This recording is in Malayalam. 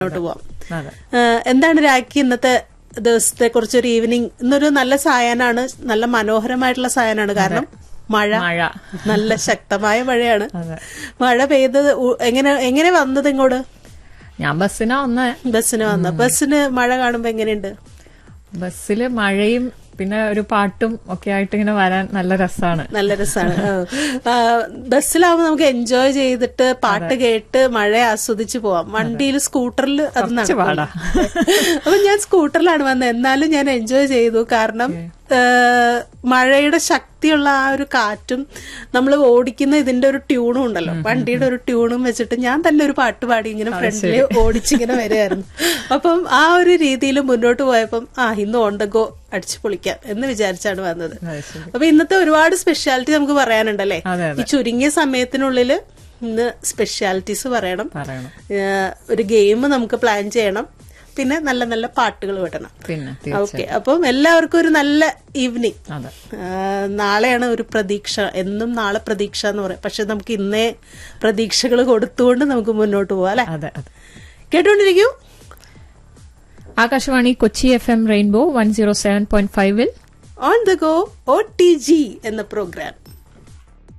മുന്നോട്ട് പോവാം അതെ ഏഹ് എന്താണ് രാഖി ഇന്നത്തെ ദിവസത്തെ കുറിച്ചൊരു ഈവനിങ് ഇന്നൊരു നല്ല സായാഹ്നാണ് നല്ല മനോഹരമായിട്ടുള്ള സായാഹ്നാണ് കാരണം മഴ മഴ നല്ല ശക്തമായ മഴയാണ് അതെ മഴ പെയ്തത് ഉ- എങ്ങനെ എങ്ങനെ വന്നത് ഇങ്ങോട്ട് ഞാൻ ബസ്സിനാ ഒന്ന് ബസ്സിന് വന്ന ബസ്സിന് മഴ കാണുമ്പോ എങ്ങനെയുണ്ട് ബസ്സില് മഴയും പിന്നെ ഒരു പാട്ടും ഒക്കെ ആയിട്ട് ഇങ്ങനെ വരാൻ നല്ല രസമാണ് നല്ല രസമാണ് ബസ്സിലാവുമ്പോ നമുക്ക് എൻജോയ് ചെയ്തിട്ട് പാട്ട് കേട്ട് മഴ ആസ്വദിച്ച് പോവാം വണ്ടിയിൽ സ്കൂട്ടറിൽ അത് നടക്കും പാടാ. അപ്പൊ ഞാൻ സ്കൂട്ടറിലാണ് വന്നത് എന്നാലും ഞാൻ എൻജോയ് ചെയ്തു കാരണം ഏഹ്, മഴയുടെ ശക്തിയുള്ള ആ ഒരു കാറ്റും നമ്മൾ ഓടിക്കുന്ന ഇതിന്റെ ഒരു ട്യൂണും ഉണ്ടല്ലോ വണ്ടിയുടെ ഒരു ട്യൂണും വെച്ചിട്ട് ഞാൻ തന്നെ ഒരു പാട്ട് പാടി ഇങ്ങനെ ഫ്രണ്ടില് ഓടിച്ചിങ്ങനെ വരികയായിരുന്നു അപ്പം ആ ഒരു രീതിയിൽ മുന്നോട്ട് പോയപ്പം ആ ഇന്ന് ഓൺ ദ ഗോ അടിച്ചു പൊളിക്കാം എന്ന് വിചാരിച്ചാണ് വന്നത് അത് ശരി. അപ്പൊ ഇന്നത്തെ ഒരുപാട് സ്പെഷ്യാലിറ്റി നമുക്ക് പറയാനുണ്ടല്ലേ അതെ, ഈ ചുരുങ്ങിയ സമയത്തിനുള്ളിൽ ഇന്ന് സ്പെഷ്യാലിറ്റീസ് പറയണം പറയണം ഏഹ് ഒരു ഗെയിം നമുക്ക് പ്ലാൻ ചെയ്യണം പിന്നെ നല്ല നല്ല പാട്ടുകൾ വിടണം പിന്നെ ഓക്കെ അപ്പം എല്ലാവർക്കും ഒരു നല്ല ഈവനിങ് അതെ നാളെയാണ് ഒരു പ്രതീക്ഷ എന്നും നാളെ പ്രതീക്ഷ എന്ന് പറയും പക്ഷെ നമുക്ക് ഇന്നേ പ്രതീക്ഷകൾ കൊടുത്തുകൊണ്ട് നമുക്ക് മുന്നോട്ട് പോവാം അല്ലെ അതെ അതെ കേട്ടോണ്ടിരിക്കൂ Akashvani Kochi F M rainbow one zero seven point ഫൈവിൽ on the go O T G എന്ന പ്രോഗ്രാം